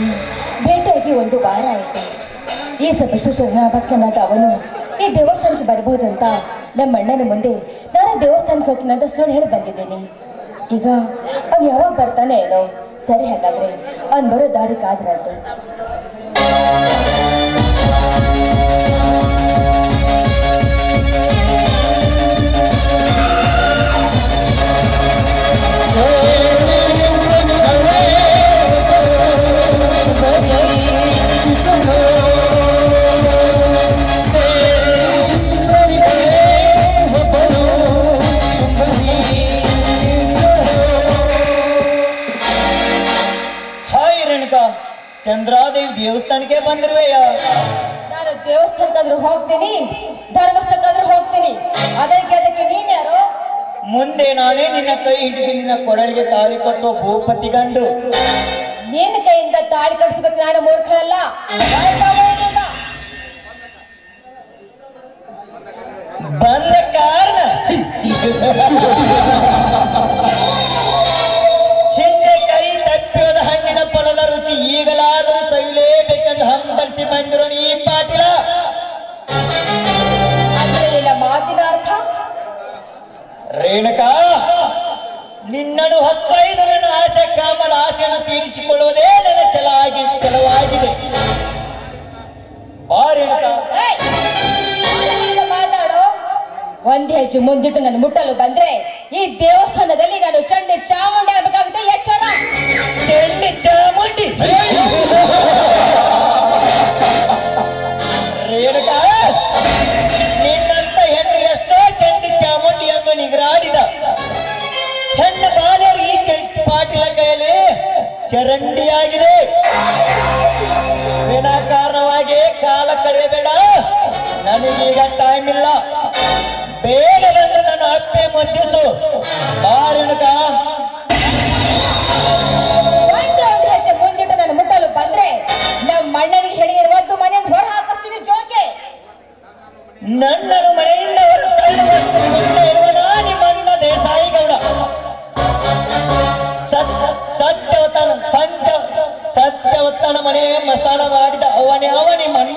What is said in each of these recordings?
ಭೇಟಿಯಾಗಿ ಭೇಟಿಯಾಗಿ ಒಂದು ವಾರ ಆಯಿತು ಈ ಸಬಶ್ವೇಶ್ವರನ ಭಕ್ತನಾದ ಅವನು ಈ ದೇವಸ್ಥಾನಕ್ಕೆ ಬರ್ಬೋದಂತ ನಮ್ಮ ಅಣ್ಣನ ಮುಂದೆ ನಾನು ದೇವಸ್ಥಾನಕ್ಕೆ ಹೋಗ್ತೀನಿ ಅಂತ ಸುಳ್ಳು ಹೇಳಿ ಬಂದಿದ್ದೇನೆ ಈಗ ಅವ್ನು ಯಾವಾಗ ಬರ್ತಾನೆ ಏನೋ ಸರಿ ಹಾಗಾದ್ರೆ ಅವ್ನು ಬರೋ ದಾರಿ ಕಾದ್ರಂತೆ ಹಾಯ್ ರೇಣುಕಾ ಚಂದ್ರಾದೇವಿ ದೇವಸ್ಥಾನಕ್ಕೆ ಬಂದಿರುವೆಯಾ ನಾನು ದೇವಸ್ಥಾನಕ್ಕಾದ್ರೂ ಹೋಗ್ತೀನಿ ಧರ್ಮಸ್ಥಳಕ್ಕಾದ್ರೂ ಹೋಗ್ತೀನಿ ಅದಕ್ಕೆ ಅದಕ್ಕೆ ನೀನ್ ಯಾರು ಮುಂದೆ ನಾನೇ ನಿನ್ನ ಕೈ ಹಿಡಿದು ನಿನ್ನ ಕೊರಳಿಗೆ ತಾಳಿ ಕಟ್ಟುವ ಭೂಪತಿ ಗಂಡು ನಿನ್ನ ಕೈಯಿಂದ ತಾಳಿ ಕಟ್ಸ್ಕೊತ ನಾನು ಮೂರ್ಖಳಲ್ಲ ಆಯ್ತಾ ಹೋಗಿಲ್ಲ? ಬಂದ ಕಾರಣ ಹಿಂದೆ ಕೈ ತಪ್ಪಿಯೋದ ಹಣ್ಣಿನ ಫಲದ ರುಚಿ ಈಗಲಾದರೂ ಸವಿಲೇಬೇಕೆಂದು ಹಂಬಲಿಸಿ ಬಂದಿರೋ ಈ ಪಾಟಿಲ ಅಂದ್ರೆ ನಿನ್ನ ಮಾತಿನ ಅರ್ಥ ರೇಣುಕಾ ನಿನ್ನನ್ನು ಹತ್ತೈದು ನನ್ನ ಆಸೆ ಕಾಮನ ಆಸೆಯನ್ನು ತೀರಿಸಿಕೊಳ್ಳುವುದೇ ನನ್ನ ಛಲವಾಗಿ ಛಲವಾಗಿದೆ ಬಾ ರೇಣುಕಾ ಏಯ್! ಮಾತಿನಿಂದ ಮಾತಾಡು ಒಂದ್ ಹೆಜ್ಜೆ ಮುಂದಿಟ್ಟು ನಾನು ಮುಟ್ಟಲು ಬಂದ್ರೆ ಈ ದೇವಸ್ಥಾನದಲ್ಲಿ ನಾನು ಚಂಡಿ ಚಾಮುಂಡಿ ಆಗ್ಬೇಕಾಗುತ್ತೆ ಎಚ್ಚರ ಚೆಂಡಿ ಚಾಮುಂಡಿ ರೇಣುಕಾ ನಿನ್ನಂತ ಹೆಣ್ಣು ಎಷ್ಟೋ ಚಂಡಿ ಚಾಮುಂಡಿ ಎಂದು ನಿಗರಾಡಿದ ಹೆಣ್ಣು ಬಾಲ್ಯರು ಈ ಚ- ಪಾಟೀಲ ಕೈಯಲ್ಲಿ ಚರಂಡಿಯಾಗಿದೆ ವಿನಾಕಾರಣವಾಗಿ ಕಾಲ ಕಳೆಯಬೇಡ ನನಗೀಗ ಟೈಮ್ ಇಲ್ಲ ಬೇಗ ಬಂದು ನನ್ನ ಅಪ್ಪೆ ಮುದ್ದಿಸು ಬಾ ರೇಣುಕಾ ಒಂದು ಒಂದು ಹೆಜ್ಜೆ ಮುಂದಿಟ್ಟು ನಾನು ಮುಟ್ಟಲು ಬಂದ್ರೆ ನಮ್ಮ ಅಣ್ಣನಿಗೆ ಹೇಳಿದ ಒಂದು ಮನೆಯಿಂದ ಹೊರ ಹಾಕಿಸ್ತೀನಿ ಜೋಕೆ ನನ್ನನ್ನು ಮನೆಯಿಂದ ಹೊರ ತಳ್ಳುವಷ್ಟು ಪುಣ್ಯ ಇರುವನ ನಿಮ್ಮನ್ನ ದೇಸಾಯಿ ಗೌಡ ಸತ್ಯ ಸತ್ಯವತನ ಸಂತ ಸತ್ಯವತನ ಮನೆ ಮಸಾಲ ಮಾಡಿದ ಅವನೇ ಅವ ನಿಮ್ಮಣ್ಣ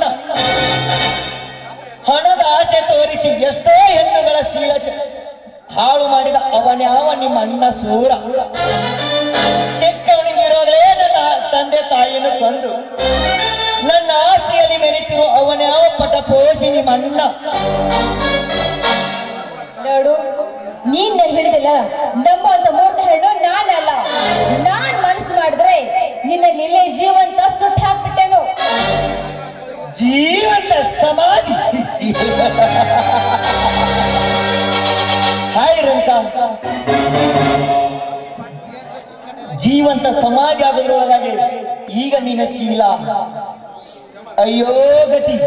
ಹಣದ ಆಸೆ ತೋರಿಸಿ ಎಷ್ಟೋ ಹೆಣ್ಣುಗಳ ಶೀಲ ಹಾಳು ಮಾಡಿದ ಅವನೇ ಅವ ನಿಮ್ಮ ಅಣ್ಣ ಸೂರ ಚಿಕ್ಕವನಿಗಿರೋದೇ ನನ್ನ ತಂದೆ ತಾಯಿಯನ್ನು ಕೊಂದು ನನ್ನ ಆಸ್ತಿಯಲ್ಲಿ ಮೆರಿತಿರೋ ಅವನೇ ಅವ ಪಟ ಪೋಷಿ ನಿಮ್ಮ ಅಣ್ಣ ನೋಡು ನೀನ್ ಹೇಳಿದಿಲ್ಲ ನಂಬುವಂತ ಮೂರ್ತ ಹೆಣ್ಣು ನಾನಲ್ಲ ನಾನ್ ಮನಸ್ಸು ಮಾಡಿದ್ರೆ ನಿನ್ನ ನಿಲ್ಲೆ ಜೀವಂತ ಸುಟ್ಟು ಹಾಕ್ಬಿಟ್ಟೆನು ಜೀವಂತ ಸಮಾಧಿ ಹಾಯ್ ರೇಣುಕಾ ಜೀವಂತ ಸಮಾಧಿ ಆಗೋದ್ರೊಳಗಾಗಿ ಈಗ ನಿನ್ನ ಶೀಲ ಅಯ್ಯೋ ಗತಿ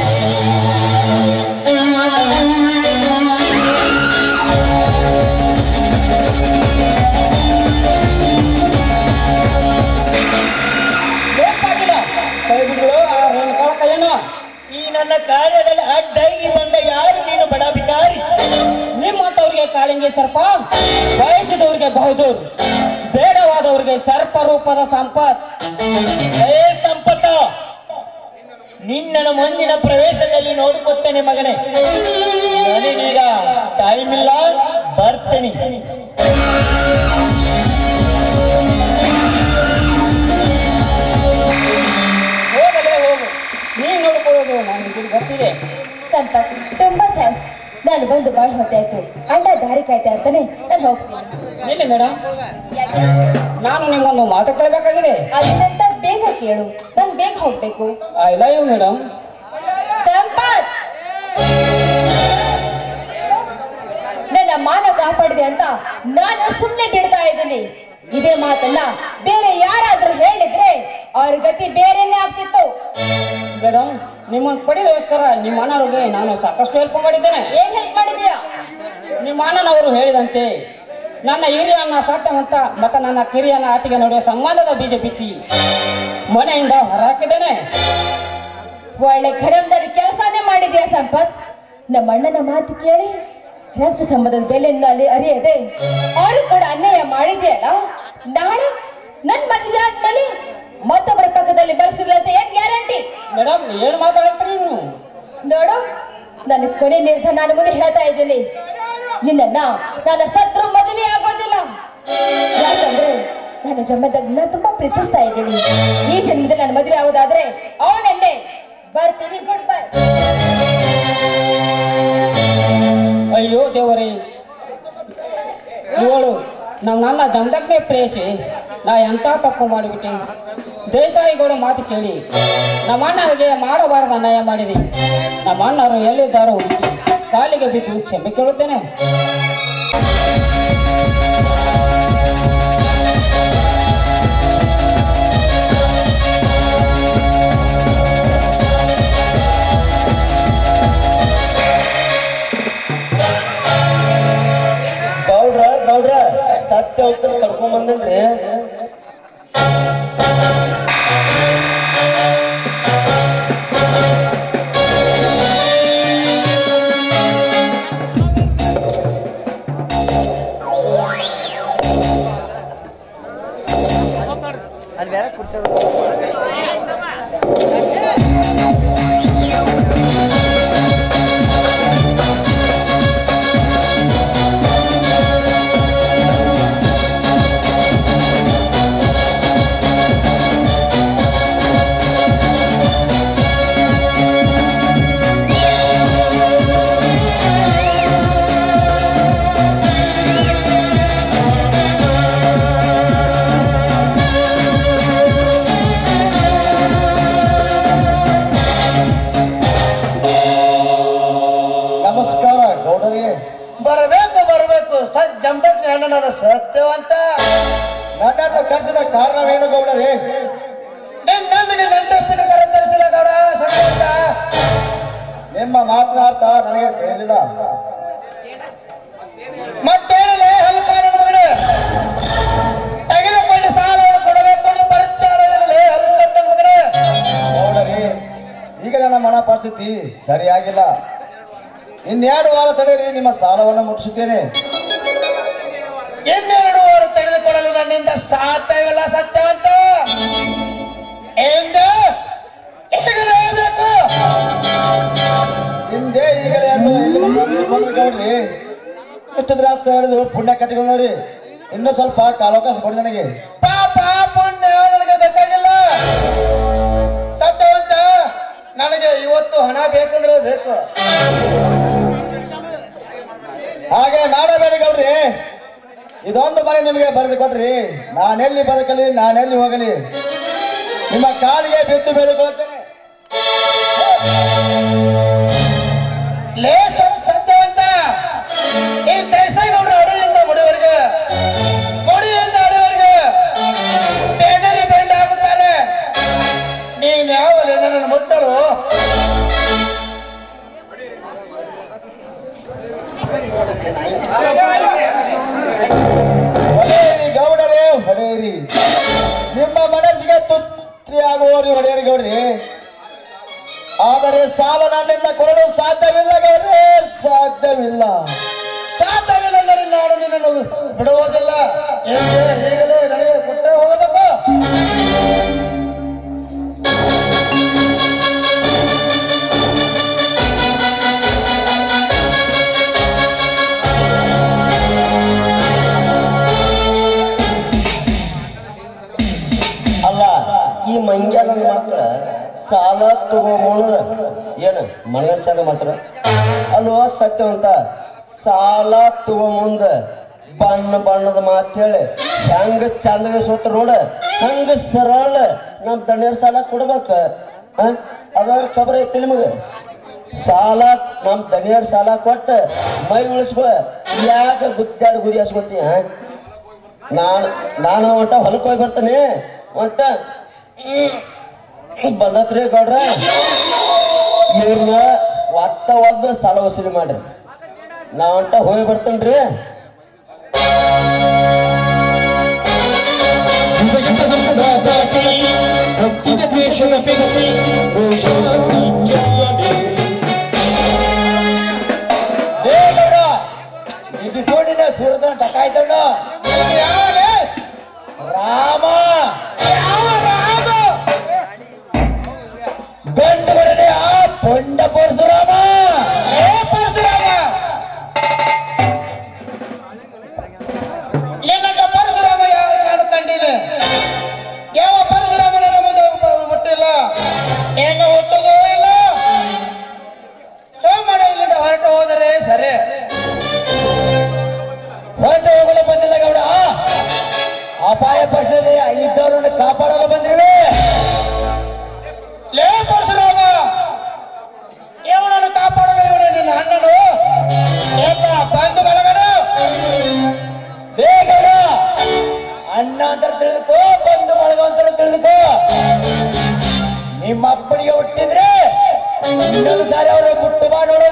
ಬೇಕಾಗಿಲ್ಲ. ಕೈ ಬಿಡು, ಆ ರೇಣುಕಾ ಕೈಯನ್ನು. ಈ ನನ್ನ ಕಾರ್ಯದಲ್ಲಿ ಅಡ್ಡಾಗಿ ಬಂದ ಯಾರು ನೀನು ಬಡ ಬಿಕಾರಿ ನಿಮ್ಮಂತವ್ರಿಗೆ ಕಾಳಿಂಗಿ ಸರ್ಪ ಬಯಸಿದವ್ರಿಗೆ ಬಹುದೂರು ಬೇಡವಾದವ್ರಿಗೆ ಸರ್ಪ ರೂಪದ ಸಂಪತ್ ಏ ಸಂಪತ್ತ ನಿನ್ನನ್ನು ಮುಂದಿನ ಪ್ರವೇಶದಲ್ಲಿ ನೋಡಿಕೊತ್ತೇನೆ ಮಗನೇ ನನಗೀಗ ಟೈಮ್ ಇಲ್ಲ ಬರ್ತೇನೆ ಹೋಗಲೇ ಹೋಗು ನೀನ್ ನೋಡ್ಕೊಳ್ಳೋದು ನನಗೆ ಗೊತ್ತಿದೆ ಸಂಪತ್ ತುಂಬಾ ಥ್ಯಾಂಕ್ಸ್ ನಾನು ಬಂದು ಬಹಳ ಹೊತ್ತೆ ಆಯ್ತು ಅಣ್ಣ ದಾರಿ ಕಾಯ್ತಾ ಇರ್ತಾನೆ ನಾನು ಹೋಗ್ತೀನಿ ನಿಲ್ಲಿ ಮೇಡಮ್ ಯಾಕೆ? ನಾನು ನಿಮ್ಮೊಂದು ಮಾತು ಕೇಳಬೇಕಾಗಿದೆ ಅದನ್ನಂತ ಬೇಗ ಕೇಳು ನಾನು ಬೇಗ ಹೋಗ್ಬೇಕು I love you madam Sampath ನನ್ನ ಮಾನ ಕಾಪಾಡಿದೆ ಅಂತ ನಾನು ಸುಮ್ಮನೆ ಬಿಡ್ತಾ ಇದ್ದೀನಿ ಇದೇ ಮಾತನ್ನ ಬೇರೆ ಯಾರಾದ್ರೂ ಹೇಳಿದ್ರೆ ಅವ್ರ ಗತಿ ಬೇರೆನೇ ಆಗ್ತಿತ್ತು ಮೇಡಮ್ ನಿಮ್ಮನ್ನು ಪಡೆದೋಸ್ಕರ ನಿಮ್ಮ ಅಣ್ಣವ್ರಿಗೆ ನಾನು ಸಾಕಷ್ಟು ಹೆಲ್ಪ್ ಮಾಡಿದ್ದೇನೆ ಏನ್ ಹೆಲ್ಪ್ ಮಾಡಿದ್ಯಾ ನಿಮ್ಮ ಅಣ್ಣನವರು ಹೇಳಿದಂತೆ ನನ್ನ ಹಿರಿಯ ಅಣ್ಣ ಸತ್ಯವಂತ ಮತ್ತು ನನ್ನ ಕಿರಿಯನ ಆಟಿಗೆ ನಡುವೆ ಸಂಬಂಧದ ಬೀಜ ಬಿತ್ತಿ ಮನೆಯಿಂದ ಹೊರಹಾಕಿದ್ದೇನೆ ಒಳ್ಳೆ ಘನಂದಲ್ಲಿ ಕೆಲಸನೇ ಮಾಡಿದ್ಯಾ ಸಂಪತ್ ನಮ್ಮ ಅಣ್ಣನ ಮಾತು ಕೇಳಿ ರಕ್ತ ಸಂಬಂಧದ ಬೆಲೆಯನ್ನು ಅಲ್ಲಿ ಅರಿಯದೆ ಅವರು ಕೂಡ ಅನ್ಯಾಯ ಮಾಡಿದ್ಯಲ್ಲ ನಾಳೆ ನನ್ ಮದುವೆ ಆದ್ಮೇಲೆ ಮತ್ತೊಬ್ಬರ ಪಕ್ಕದ ಜೀವನದಲ್ಲಿ ಬಯಸಿಲ್ಲ ಅಂತ ಏನ್ ಗ್ಯಾರಂಟಿ ಮೇಡಮ್ ಏನು ಮಾತಾಡ್ತೀರಿ ನೀವು ನೋಡು ನನ್ನ ಕೊನೆ ನಿರ್ಧಾರ ನಾನು ಮುಂದೆ ಹೇಳ್ತಾ ಇದ್ದೀನಿ ನಿನ್ನನ್ನ ನನ್ನ ಸತ್ರು ಮದುವೆ ಆಗೋದಿಲ್ಲ ಯಾಕಂದ್ರೆ ನನ್ನ ಜನ್ಮದಾಗ ನಾನು ತುಂಬಾ ಪ್ರೀತಿಸ್ತಾ ಇದ್ದೀನಿ ಈ ಜನ್ಮದಲ್ಲಿ ನನ್ನ ಮದುವೆ ಆಗೋದಾದ್ರೆ ಅವನನ್ನೇ ಬರ್ತೀನಿ ಗುಡ್ ಬೈ ಅಯ್ಯೋ ದೇವರೇ ಇವಳು ನಮ್ಮ ನನ್ನ ಜಮದಗ್ನೆ ಪ್ರೇಸಿ ನಾ ಎಂತ ತಪ್ಪು ಮಾಡಿಬಿಟ್ಟೆ ದೇಸಾಯಿಗಳು ಮಾತು ಕೇಳಿ ನಮ್ಮ ಅಣ್ಣರಿಗೆ ಮಾಡಬಾರದ ಅನ್ಯಾಯ ಮಾಡಿದೆ ನಮ್ಮ ಅಣ್ಣರು ಎಲ್ಲಿದ್ದಾರೋ ಹುಡುಕಿ ಕಾಲಿಗೆ ಬಿದ್ದು ಕ್ಷಮೆ ಕೇಳುತ್ತೇನೆ ಗೌಡ್ರ ಗೌಡ್ರ ಸತ್ಯ ಉತ್ತರ ಕರ್ಕೊಂಡ್ ಬಂದನ್ರಿ ನಮಸ್ಕಾರ ಗೌಡರಿಗೆ ಬರಬೇಕು ಬರಬೇಕು ಸತ್ ಜಮದಗ್ನಿ ಅಣ್ಣನ ಸತ್ಯವಂತ ನನ್ನನ್ನು ಕರೆಸಿದ ಕಾರಣವೇನು ಗೌಡರೇ ನಿನ್ನನ್ನು ನಿನ್ನ ಅಂತಸ್ತಿಗೆ ಕರೆತರಿಸಿಲ್ಲ ಗೌಡ ಸತ್ಯವಂತ ನಿಮ್ಮ ಮಾತನಾಡ್ತ ನನಗೆ ಕೇಳಿಲ್ಲ ಮತ್ತೇಳಲೆ ಹಲ್ಕಾರನ ಮಗನೇ ತೆಗೆದುಕೊಂಡು ಸಾಲವನ್ನು ಕೊಡಬೇಕು ಅಂತ ಬರುತ್ತಾಳೆ ಹಲ್ಕಟ್ಟನ ಮಗನೇ ಗೌಡರೇ ಈಗ ನನ್ನ ಮನ ಪರಿಸ್ಥಿತಿ ಸರಿಯಾಗಿಲ್ಲ ಇನ್ನೆರಡು ವಾರ ತಡೆಯಿರಿ ನಿಮ್ಮ ಸಾಲವನ್ನು ಮುಟ್ಟಿಸುತ್ತೇನೆ ಇನ್ನೆರಡು ವಾರ ತೆಗೆದುಕೊಳ್ಳಲು ನನ್ನಿಂದ ಸಾಧ್ಯವಿಲ್ಲ ಸತ್ಯವಂತ ಎಂದು ಈಗಲೇ ಬೇಕು ಹಿಂದೆ ಈಗಲೇ ಅನ್ನೋ ಇಲ್ಲಿ ಬಂದು ಬಂದ್ರು ಗೌಡ್ರಿ ಎಷ್ಟು ದ್ರಾಕ್ಷ ಹಿಡಿದು ಪುಣ್ಯ ಕಟ್ಟಿಕೊಂಡವ್ರಿ ಇನ್ನೂ ಸ್ವಲ್ಪ ಕಾಲಾವಕಾಶ ಕೊಡಿ ನನಗೆ ಪಾಪ ಪುಣ್ಯ ನನಗೆ ಬೇಕಾಗಿಲ್ಲ ಸತ್ಯವಂತ ನನಗೆ ಇವತ್ತು ಹಣ ಬೇಕಂದ್ರೆ ಬೇಕು ಹಾಗೆ ಮಾಡಬೇಡಿ ಗೌಡ್ರಿ ಇದೊಂದು ಮನೆ ನಿಮಗೆ ಬರೆದು ಕೊಟ್ರಿ ನಾನೆಲ್ಲಿ ಬದುಕಲಿ ನಾನೆಲ್ಲಿ ಹೋಗಲಿ ನಿಮ್ಮ ಕಾಲಿಗೆ ಬಿದ್ದು ಬೇಡಿಕೊಳ್ಳುತ್ತೇನೆ ಲೇ ಸತ್- ಸತ್ಯವಂತ ಈ ದೇಸಾಯಿಗೌಡರ ಅಡವಿಯಿಂದ ಮುಡಿವರೆಗೆ ಮುಡಿಯಿಂದ ಅಡವರೆಗೆ ಬೇದರಿ ಬೆಂಡ ಆಗುತ್ತಾರೆ ನೀನ್ ಯಾವ ನನ್ನನ್ನು ಮುಟ್ಟಲು ಹೊಡೆಯಿರಿ ಗೌಡರೇ ಹೊಡೆಯಿರಿ ನಿಮ್ಮ ಮನಸ್ಸಿಗೆ ತುತ್ರಿ ಆಗುವವರಿ ಹೊಡೆಯಿರಿ ಗೌಡ್ರಿ ಆದರೆ ಸಾಲ ನನ್ನಿಂದ ಕೊಡಲು ಸಾಧ್ಯವಿಲ್ಲ ಗೌಡ್ರಿ ಸಾಧ್ಯವಿಲ್ಲ ಸಾಧ್ಯವಿಲ್ಲದರೆ ನಾನು ನಿನ್ನನ್ನು ಬಿಡುವುದಿಲ್ಲ ಏಕೆ ಈಗಲೇ ನನಗೆ ಕೊಟ್ಟೆ ಹೋಗಬೇಕು ಅಲ್ಲ ಈ ಮಂಗ್ಯಾನ ಮಕ್ಕಳ ಸಾಲ ತಗೊಂಬ ಏನು ಮನಗಂಡ ಚಂದ ಮಾಡ್ತಾರ ಅಲ್ವಾ ಸತ್ಯವಂತ ಸಾಲ ತಗೊಂಬಂದ ಬಣ್ಣ ಬಣ್ಣದ ಮಾತು ಹೇಳಿ ಹೆಂಗ ಚಂದಗ ಸೋತ ನೋಡ ಹಂಗ ಸರಳ ನಮ್ ದಂಡ್ಯರ ಸಾಲ ಕೊಡ್ಬೇಕ ಹ? ಅದ್ರ ಖಬರ್ ಐತಿ ನಿಮಗ ಸಾಲ ನಮ್ ದಣಿಯರ್ ಸಾಲ ಕೊಟ್ಟ ಮೈ ಉಳಿಸ್ಕೊ ಯಾಕ ಗುದ್ದಾಡ ಗುದಿ ಹಸ್ಕೊತೀಯ ನಾನು ನಾನು ಒಟ್ಟ ಹೊಲಕ್ಕೆ ಹೋಗಿ ಬರ್ತಾನೆ ಒಟ್ಟ ಹ್ಮ್, ಬಂದತ್ರಿ ಗೌಡ್ರ ಇವ್ರನ್ನ ಒತ್ತ ಒದ್ದ ಸಾಲ ವಸೂಲಿ ಮಾಡ್ರಿ ನಾ ಒಟ್ಟ ಹೋಗಿ ಬರ್ತೇನ್ರಿ ಬಿಸೋಡಿನ ಸೂರದ ಟಕಾಯ್ತಣ್ಣ ರಾಮ ಯಾವ ರಾಮ ಇನ್ನೊಂದು ಸಾರಿ ಅವರು ಮುಟ್ಟು ಬಾ ನೋಡೋಣ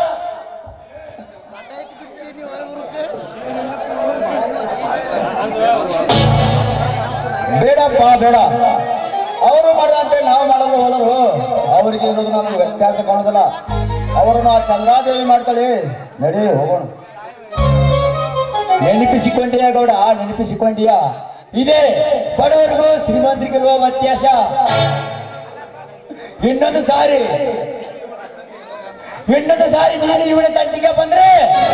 ಬೇಡಪ್ಪ ಬೇಡ ಅವರು ಮಾಡಿದಂತೆ ನಾವು ಮಾಡಲು ಹೋದರು ಅವರಿಗೆ ಇರೋದು ನಮಗೆ ವ್ಯತ್ಯಾಸ ಕಾಣೋದಿಲ್ಲ ಅವರನ್ನು ಆ ಚಂದ್ರಾದೇವಿ ಮಾಡ್ತಾಳೆ ನಡಿ ಹೋಗೋಣ ನೆನಪಿಸಿಕೊಂಡಿಯಾ ಗೌಡ ನೆನಪಿಸಿಕೊಂಡಿಯಾ ಇದೆ ಬಡವರಿಗೂ ಶ್ರೀಮಂತರಿಗಿರುವ ವ್ಯತ್ಯಾಸ ಇನ್ನೊಂದು ಸಾರಿ ಇನ್ನೊಂದು ಸಾರಿ ನೀನು ಇವನ ತಂಟಿಗೆ ಬಂದ್ರೆ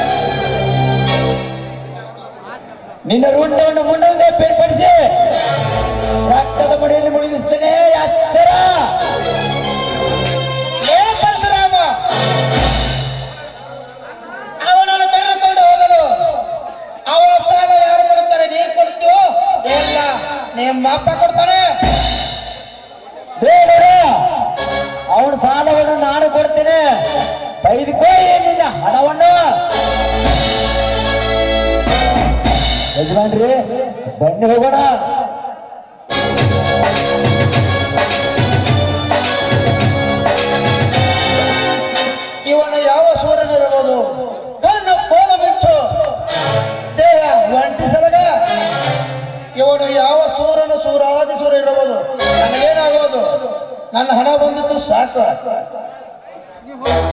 ನಿನ್ನ ರುಂಡವನ್ನು ಮುಂಡೊಂದೇ ಬೇರ್ಪಡಿಸಿ ರಕ್ತದ ಮುಡಿಯಲ್ಲಿ ಮುಳುಗಿಸ್ತೇನೆ ಎಚ್ಚರ ಏ ಪರಶುರಾಮ ಅವನನ್ನು ಕರೆದುಕೊಂಡು ಹೋಗಲು ಅವಳ ಸಾಲ ಯಾರು ಕೊಡ್ತಾರೆ ನೀ ಕೊಡ್ತೀವೋ ಇಲ್ಲ ನಿಮ್ಮ ಅಪ್ಪ ಕೊಡ್ತಾನೆ ಬೇಡ ಅವನ ಸಾಲವನ್ನು ನಾನು ಕೊಡ್ತೇನೆ ತೆಗೆದುಕೋ ನಿನ್ನ ಹಣವನ್ನು ಯಜಮಾನ್ರಿ ಬನ್ನಿ ಹೋಗೋಣ ಇವನು ಯಾವ ಸೂರ್ಯನಿರಬಹುದು ಕಣ್ಣು ಕೋಲ ಮಿಂಚು ದೇಹ ಒಂಟಿ ಸಲಗ ಇವನು ಯಾವ ಸೂರನು ಸೂರಾದಿ ಸೂರ ಇರಬಹುದು ನನಗೇನಾಗೋದು ನನ್ನ ಹಣ ಬಂದಿದ್ದು ಸಾಕು